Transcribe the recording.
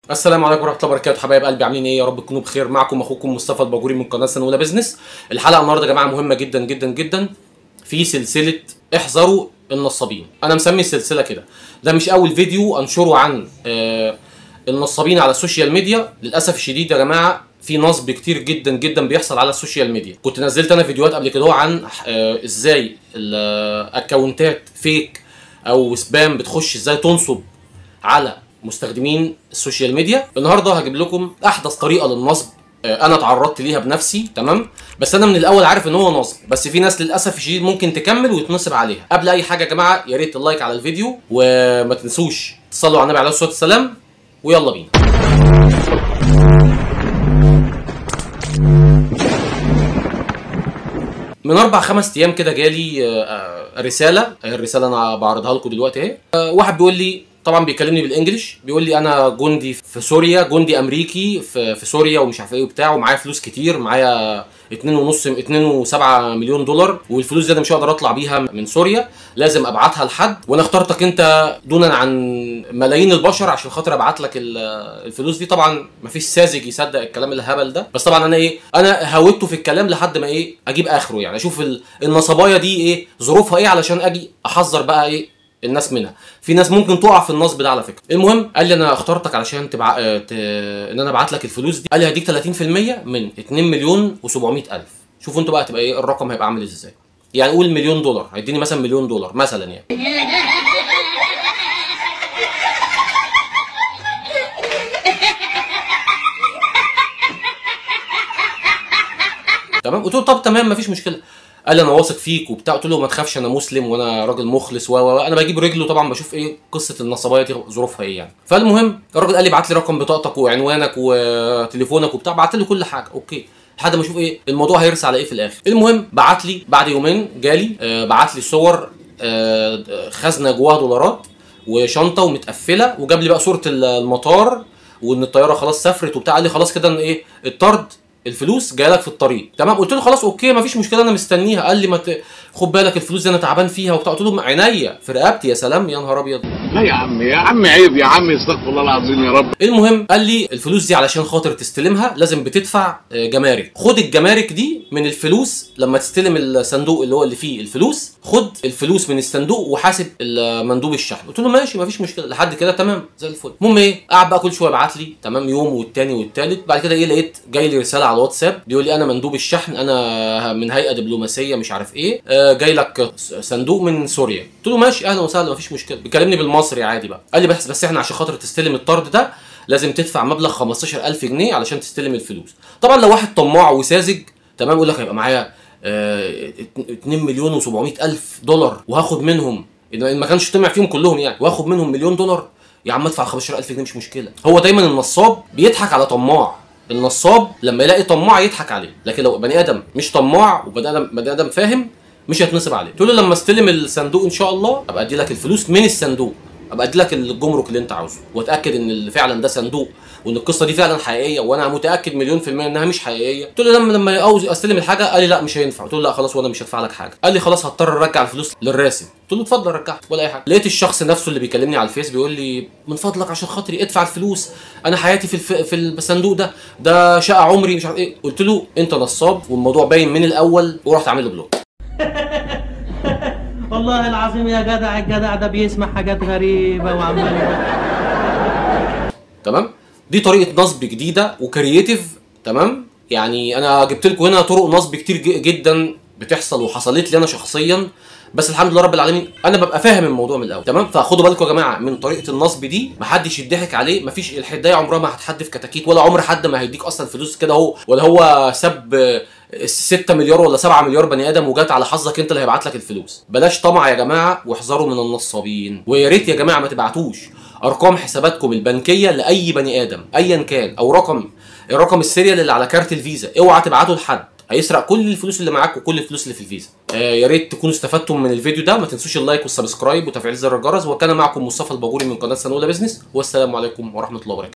السلام عليكم ورحمه الله وبركاته حبايب قلبي عاملين ايه يا رب تكونوا بخير معكم اخوكم مصطفى الباجوري من قناه سنه اولى بزنس الحلقه النهارده يا جماعه مهمه جدا جدا جدا في سلسله احذروا النصابين انا مسمي السلسله كده ده مش اول فيديو انشره عن آه النصابين على السوشيال ميديا للاسف الشديد يا جماعه في نصب كتير جدا جدا بيحصل على السوشيال ميديا كنت نزلت انا فيديوهات قبل كده عن آه ازاي الاكونتات فيك او سبام بتخش ازاي تنصب على مستخدمين السوشيال ميديا النهارده هجيب لكم احدث طريقه للنصب آه، انا اتعرضت ليها بنفسي تمام بس انا من الاول عارف ان هو نصب بس في ناس للاسف الشديد ممكن تكمل ويتنصب عليها قبل اي حاجه يا جماعه يا ريت اللايك على الفيديو وما تنسوش تصلوا على النبي عليه الصلاه والسلام ويلا بينا من اربع خمس ايام كده جالي آه، آه، رساله الرساله انا بعرضها لكم دلوقتي اهي آه، واحد بيقول لي طبعا بيكلمني بالانجلش بيقول لي انا جندي في سوريا جندي امريكي في, في سوريا ومش عارف ايه وبتاع ومعايا فلوس كتير معايا 2.5 2.7 مليون دولار والفلوس دي انا مش هقدر اطلع بيها من سوريا لازم ابعتها لحد وانا اخترتك انت دونا عن ملايين البشر عشان خاطر ابعت لك ال- الفلوس دي طبعا مفيش ساذج يصدق الكلام الهبل ده بس طبعا انا ايه انا هودته في الكلام لحد ما ايه اجيب اخره يعني اشوف ال- النصبايه دي ايه ظروفها ايه علشان اجي احذر بقى ايه الناس منها في ناس ممكن تقع في النصب ده على فكره المهم قال لي انا اخترتك علشان تبع... آه، ت... ان انا ابعت لك الفلوس دي قال لي هديك 30% من 2 مليون و700 الف شوفوا انتوا بقى تبقى ايه الرقم هيبقى عامل ازاي يعني قول مليون دولار هيديني مثلا مليون دولار مثلا يعني تمام قلت له طب تمام مفيش مشكله قال لي انا واثق فيك وبتاع قلت له ما تخافش انا مسلم وانا راجل مخلص و و و. انا بجيب رجله طبعا بشوف ايه قصه النصبايه دي ظروفها ايه يعني فالمهم الراجل قال لي ابعت لي رقم بطاقتك وعنوانك وتليفونك وبتاع بعت له كل حاجه اوكي لحد ما اشوف ايه الموضوع هيرسى على ايه في الاخر المهم بعت لي بعد يومين جالي آه بعت لي صور آه خزنه جواها دولارات وشنطه ومتقفله وجاب لي بقى صوره المطار وان الطياره خلاص سافرت وبتاع قال لي خلاص كده إن ايه الطرد الفلوس جايه لك في الطريق تمام قلت له خلاص اوكي مفيش مشكله انا مستنيها قال لي ما ت... خد بالك الفلوس دي انا تعبان فيها وبتاع قلت له عينيا في رقبتي يا سلام يا نهار ابيض لا يا عم يا عم عيب يا عم استغفر الله العظيم يا رب المهم قال لي الفلوس دي علشان خاطر تستلمها لازم بتدفع آه، جمارك خد الجمارك دي من الفلوس لما تستلم الصندوق اللي هو اللي فيه الفلوس خد الفلوس من الصندوق وحاسب ال- مندوب الشحن قلت له ماشي مفيش مشكله لحد كده تمام زي الفل المهم ايه قعد بقى كل شويه يبعت لي تمام يوم والتاني والتالت بعد كده ايه لقيت جاي لي رساله على الواتساب بيقول لي انا مندوب الشحن انا من هيئه دبلوماسيه مش عارف ايه آه، جاي لك صندوق من سوريا قلت له ماشي اهلا وسهلا مفيش مشكله بيكلمني بالمصري عادي بقى قال لي بس بس احنا عشان خاطر تستلم الطرد ده لازم تدفع مبلغ 15000 جنيه علشان تستلم الفلوس طبعا لو واحد طماع وساذج تمام يقول لك هيبقى معايا آه، 2 مليون و700 الف دولار وهاخد منهم ان إن ما كانش طمع فيهم كلهم يعني واخد منهم مليون دولار يا عم ادفع 15000 جنيه مش مشكله هو دايما النصاب بيضحك على طماع النصاب لما يلاقي طماع يضحك عليه لكن لو بني ادم مش طماع وبني ادم بني ادم فاهم مش هيتنصب عليه تقول له لما استلم الصندوق ان شاء الله ابقى ادي لك الفلوس من الصندوق ابقى ادي لك الجمرك اللي انت عاوزه واتاكد ان اللي فعلا ده صندوق وان القصه دي فعلا حقيقيه وانا متاكد مليون في الميه انها مش حقيقيه قلت له لما لما عاوز استلم الحاجه قال لي لا مش هينفع قلت له لا خلاص وانا مش هدفع لك حاجه قال لي خلاص هضطر ارجع الفلوس للراسم قلت له اتفضل رجعها ولا اي حاجه لقيت الشخص نفسه اللي بيكلمني على الفيس بيقول لي من فضلك عشان خاطري ادفع الفلوس انا حياتي في الف... في الصندوق ده ده شقه عمري مش عارف ايه قلت له انت نصاب والموضوع باين من الاول ورحت عامل له بلوك والله العظيم يا جدع الجدع ده بيسمع حاجات غريبة وعمال تمام دي طريقه نصب جديده وكرييتيف تمام يعني انا جبت لكم هنا طرق نصب كتير ج- جدا بتحصل وحصلت لي انا شخصيا بس الحمد لله رب العالمين انا ببقى فاهم الموضوع من الاول تمام فخدوا بالكم يا جماعه من طريقه النصب دي محدش يضحك عليه مفيش الحدايه عمرها ما هتحدف كتاكيت ولا عمر حد ما هيديك اصلا فلوس كده هو ولا هو ساب 6 مليار ولا 7 مليار بني ادم وجات على حظك انت اللي هيبعت لك الفلوس بلاش طمع يا جماعه واحذروا من النصابين ويا ريت يا جماعه ما تبعتوش ارقام حساباتكم البنكيه لاي بني ادم ايا كان او رقم الرقم السيريال اللي على كارت الفيزا اوعى تبعته لحد هيسرق كل الفلوس اللي معاك وكل الفلوس اللي في الفيزا آه يا ريت تكونوا استفدتم من الفيديو ده ما تنسوش اللايك والسبسكرايب وتفعيل زر الجرس وكان معكم مصطفى الباجوري من قناه سنه اولى بزنس والسلام عليكم ورحمه الله وبركاته